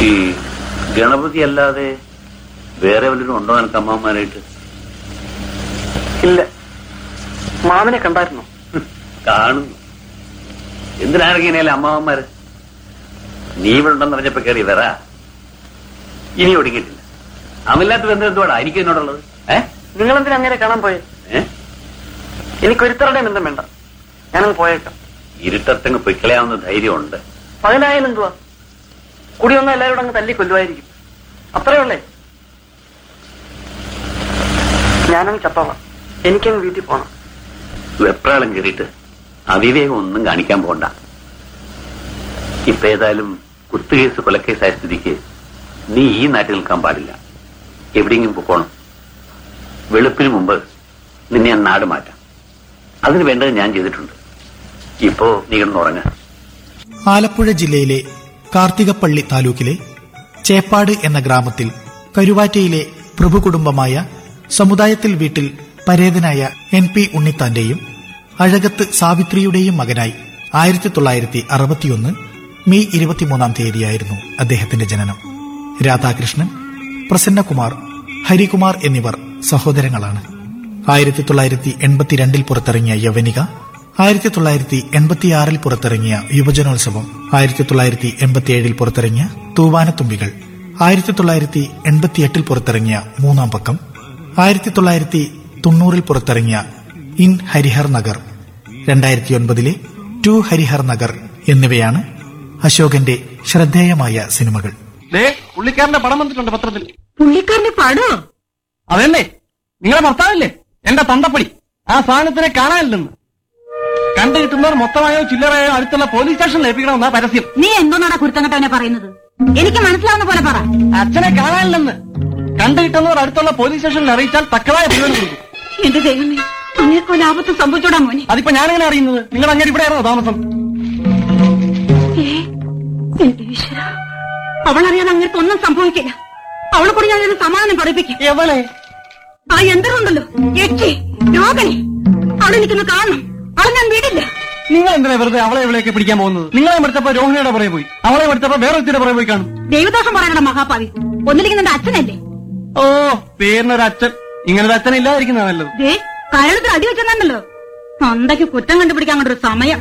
ഈ ഗണപതി അല്ലാതെ വേറെ വല്ലതും ഉണ്ടോ എനിക്ക് അമ്മമാരായിട്ട് ഇല്ല മാമനെ കണ്ടായിരുന്നു കാണുന്നു എന്തിനാണെങ്കിലേ അമ്മാവന്മാര് നീ ഇവിടെ ഉണ്ടെന്ന് പറഞ്ഞപ്പോ കയറി വരാ ഇനി ഒടുങ്ങിയിട്ടില്ല അവല്ലാത്ത ബന്ധം എന്തുവാടാ എനിക്ക് എന്നോടുള്ളത് ഏ നിങ്ങളെന്തിനാ അങ്ങനെ കാണാൻ പോയെ ഏ? എനിക്ക് ഒരുത്തരുടെ ബന്ധം വേണ്ട ഞാനങ്ങ് പോയേക്കാം ഇരുട്ടത്തങ്ങ് പൊയ്ക്കളയാവുന്ന ധൈര്യമുണ്ട് പകലായാലും എന്തുവാ കൂടി വന്ന എല്ലാവരോടും അങ്ങ് തല്ലി കൊല്ലുമായിരിക്കും അത്രേ ഉള്ളേ ഞാനങ്ങ് ചത്തോളാം എനിക്കങ്ങ് വീട്ടിൽ പോണം വെപ്രാളം കയറിയിട്ട് അവിവേകം ഒന്നും കാണിക്കാൻ പോണ്ട ഇപ്പൊ ഏതായാലും കുത്തുകേസ് കൊലക്കേസായ സ്ഥിതിക്ക് നീ ഈ നാട്ടിൽ നിൽക്കാൻ പാടില്ല എവിടെയെങ്കിലും പോകണം വെളുപ്പിന് മുമ്പ് നിന്നെ ഞാൻ നാട് മാറ്റാം അതിന് വേണ്ടത് ഞാൻ ചെയ്തിട്ടുണ്ട് ഇപ്പോ നീ കിടന്നുറങ്ങ ആലപ്പുഴ ജില്ലയിലെ കാർത്തികപ്പള്ളി താലൂക്കിലെ ചേപ്പാട് എന്ന ഗ്രാമത്തിൽ കരുവാറ്റയിലെ പ്രഭുകുടുംബമായ സമുദായത്തിൽ വീട്ടിൽ പരേതനായ എൻ പി ഉണ്ണിത്താന്റെയും അഴകത്ത് സാവിത്രിയുടെയും മകനായി ആയിരത്തി തൊള്ളായിരത്തി അറുപത്തിയൊന്ന് മെയ് ഇരുപത്തിമൂന്നാം തീയതിയായിരുന്നു അദ്ദേഹത്തിന്റെ ജനനം രാധാകൃഷ്ണൻ പ്രസന്നകുമാർ ഹരികുമാർ എന്നിവർ സഹോദരങ്ങളാണ് ആയിരത്തി തൊള്ളായിരത്തി എൺപത്തിരണ്ടിൽ പുറത്തിറങ്ങിയ യവനിക ആയിരത്തി തൊള്ളായിരത്തി എൺപത്തിയാറിൽ പുറത്തിറങ്ങിയ യുവജനോത്സവം ആയിരത്തി തൊള്ളായിരത്തി എൺപത്തിയേഴിൽ പുറത്തിറങ്ങിയ തൂവാനത്തുമ്പികൾ ആയിരത്തി തൊള്ളായിരത്തി എൺപത്തിയെട്ടിൽ പുറത്തിറങ്ങിയ മൂന്നാം പക്കം ആയിരത്തി തൊള്ളായിരത്തി തൊണ്ണൂറിൽ പുറത്തിറങ്ങിയ ഇൻ ഹരിഹർ നഗർ രണ്ടായിരത്തി ഒൻപതിലെ ടു ഹരിഹർ നഗർ എന്നിവയാണ് അശോകന്റെ ശ്രദ്ധേയമായ സിനിമകൾ ദേ പുള്ളിക്കാരന്റെ പടം വന്നിട്ടുണ്ട് പത്രത്തിൽ പുള്ളിക്കാരന്റെ പടോ അതല്ലേ നിങ്ങളെ ഭർത്താവല്ലേ എന്റെ തന്തപ്പടി ആ സാധനത്തിനെ കാണാനില്ലെന്ന് കണ്ടു കിട്ടുന്നവർ മൊത്തമായോ ചില്ലറയോ അടുത്തുള്ള പോലീസ് സ്റ്റേഷനിൽ ഏൽപ്പിക്കണമെന്നാ പരസ്യം നീ എന്തോന്നാടാ കുരുത്തങ്കട്ടവനെ പറയുന്നത് എനിക്ക് മനസ്സിലാവുന്ന പോലെ പറ അച്ഛനെ കാണാനില്ലെന്ന് കണ്ടു കിട്ടുന്നവർ അടുത്തുള്ള പോലീസ് സ്റ്റേഷനിൽ അറിയിച്ചാൽ തക്കതായ പിന്തുണ കൊടുക്കും എന്റെ ദൈവമേ അങ്ങേക്കൊരു ആപത്ത് സംഭവിച്ചോടാ മോനെ അതിപ്പോ ഞാനെങ്ങനെ അറിയുന്നത് നിങ്ങൾ അങ്ങനെ ഇവിടെയാണോ താമസം ഏ, എന്റെ ഈശ്വര അവളറിയാതെ അങ്ങേർക്ക് ഒന്നും സംഭവിക്കില്ല അവളെ കൂടി ഞാൻ ഒരു സമാധാനം പഠിപ്പിക്കും എവളെ ആ യന്ത്രമുണ്ടല്ലോ യക്ഷി രോഗനെ അവിടെ നിൽക്കുന്ന കാണണം അവളെ ഞാൻ വിടില്ല നിങ്ങൾ എന്തിനാ വെറുതെ അവളെ എവിടെയൊക്കെ പിടിക്കാൻ പോകുന്നത് നിങ്ങളെ എടുത്തപ്പോ രോഹിണിയുടെ പുറകെ പോയി അവളെ എടുത്തപ്പോ വേറെ വ്യക്തിയുടെ പുറകെ പോയി കാണും ദൈവദോഷം പറയണ മഹാപാവി ഒന്നില്ലെങ്കിൽ നിന്റെ അച്ഛനല്ലേ ഓ പേരിനൊരു അച്ഛൻ ഇങ്ങനൊരു അച്ഛൻ ഇല്ലാതിരിക്കുന്നതാ നല്ലത് ദേ കയറത്തിൽ അടി വെച്ചെന്നല്ലോ സ്വന്തയ്ക്ക് കുറ്റം കണ്ടുപിടിക്കാൻ കൊണ്ടൊരു സമയം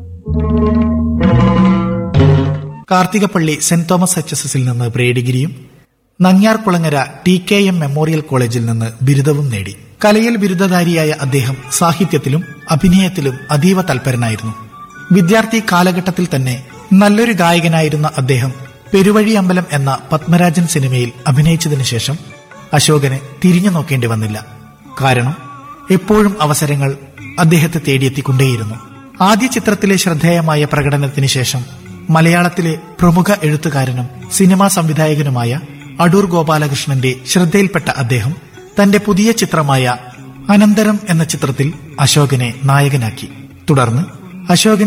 Karthikappally saint Thomas H S എസിൽ നിന്ന് പ്രീ ഡിഗ്രിയും Nangiarkulangara T K M memorial കോളേജിൽ നിന്ന് ബിരുദവും നേടി കലയിൽ ബിരുദധാരിയായ അദ്ദേഹം സാഹിത്യത്തിലും അഭിനയത്തിലും അതീവ തൽപരനായിരുന്നു വിദ്യാർത്ഥി കാലഘട്ടത്തിൽ തന്നെ നല്ലൊരു ഗായകനായിരുന്ന അദ്ദേഹം പെരുവഴി അമ്പലം എന്ന പത്മരാജൻ സിനിമയിൽ അഭിനയിച്ചതിനു ശേഷം അശോകന് തിരിഞ്ഞു നോക്കേണ്ടി വന്നില്ല കാരണം എപ്പോഴും അവസരങ്ങൾ അദ്ദേഹത്തെ തേടിയെത്തിക്കൊണ്ടേയിരുന്നു ആദ്യ ചിത്രത്തിലെ ശ്രദ്ധേയമായ പ്രകടനത്തിന് ശേഷം മലയാളത്തിലെ പ്രമുഖ എഴുത്തുകാരനും സിനിമാ സംവിധായകനുമായ അടൂർ ഗോപാലകൃഷ്ണന്റെ ശ്രദ്ധയിൽപ്പെട്ട അദ്ദേഹം തന്റെ പുതിയ ചിത്രമായ അനന്തരം എന്ന ചിത്രത്തിൽ അശോകനെ നായകനാക്കി തുടർന്ന് അശോകൻ